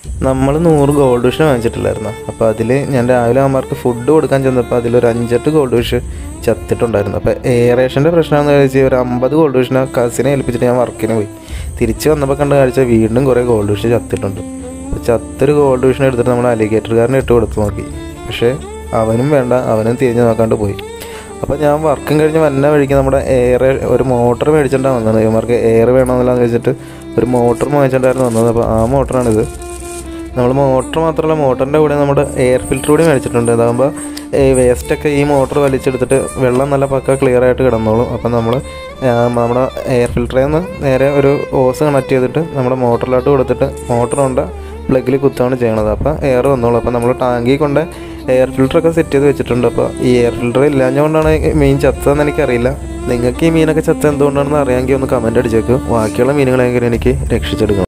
നമ്മൾ നൂറ് gold fish വാങ്ങിച്ചിട്ടില്ലായിരുന്നു അപ്പോൾ അതിൽ ഞാൻ രാവിലെ അമ്മമാർക്ക് ഫുഡ് കൊടുക്കാൻ ചെന്നപ്പോൾ അതിലൊരു അഞ്ചെട്ട് ഗോൾഡ് ഫിഷ് ചത്തിട്ടുണ്ടായിരുന്നു അപ്പോൾ എയറേഷൻ്റെ പ്രശ്നമെന്ന് വെച്ചാൽ ഒരു അമ്പത് ഗോൾഡ് ഫിഷിനെ കസിനെ ഏൽപ്പിച്ചിട്ട് ഞാൻ വർക്കിന് പോയി തിരിച്ച് വന്നപ്പോൾ കണ്ട കാഴ്ച വീണ്ടും കുറേ ഗോൾഡ് ഫിഷ് ചത്തിട്ടുണ്ട് അപ്പോൾ ചത്തൊരു ഗോൾഡ് ഫിഷിനെ എടുത്തിട്ട് നമ്മൾ അലിഗേറ്ററുകാരനെ ഇട്ട് കൊടുത്ത് നോക്കി പക്ഷേ അവനും വേണ്ട അവനും തിരിഞ്ഞ് നോക്കാണ്ട് പോയി അപ്പോൾ ഞാൻ വർക്കും കഴിഞ്ഞ് വന്ന വഴിക്ക് നമ്മുടെ എയർ ഒരു മോട്ടർ മേടിച്ചിട്ടാണ് വന്നത് ഇവന്മാർക്ക് എയർ വേണമെന്നില്ലാന്ന് വെച്ചിട്ട് ഒരു മോട്ടർ വാങ്ങിച്ചിട്ടായിരുന്നു വന്നത് അപ്പോൾ ആ മോട്ടറാണിത് നമ്മൾ മോട്ടർ മാത്രമല്ല മോട്ടറിൻ്റെ കൂടെ നമ്മുടെ എയർ ഫിൽറ്റർ കൂടി മേടിച്ചിട്ടുണ്ട് അതാകുമ്പോൾ ഈ വേസ്റ്റൊക്കെ ഈ മോട്ടർ വലിച്ചെടുത്തിട്ട് വെള്ളം നല്ല പക്ക ക്ലിയർ ആയിട്ട് കിടന്നോളും അപ്പം നമ്മൾ നമ്മുടെ എയർ ഫിൽറ്ററിൽ നിന്ന് നേരെ ഒരു ഓസ് കണക്ട് ചെയ്തിട്ട് നമ്മുടെ മോട്ടറിലോട്ട് കൊടുത്തിട്ട് മോട്ടർ കൊണ്ട് പ്ലഗിൽ കുത്താണ് ചെയ്യണത് അപ്പോൾ എയർ വന്നോളും അപ്പോൾ നമ്മൾ ടാങ്കിൽ കൊണ്ട് എയർ ഫിൽറ്ററൊക്കെ സെറ്റ് ചെയ്ത് വെച്ചിട്ടുണ്ട് അപ്പോൾ ഈ എയർ ഫിൽറ്റർ ഇല്ലാഞ്ഞുകൊണ്ടാണ് മീൻ ചത്തതെന്ന് എനിക്കറിയില്ല നിങ്ങൾക്ക് ഈ മീനൊക്കെ ചത്ത എന്തുകൊണ്ടാണെന്ന് അറിയാമെങ്കിൽ ഒന്ന് കമൻറ്റ് അടിച്ചേക്കും ബാക്കിയുള്ള മീനുകളെങ്കിലും എനിക്ക് രക്ഷിച്ചെടുക്കണം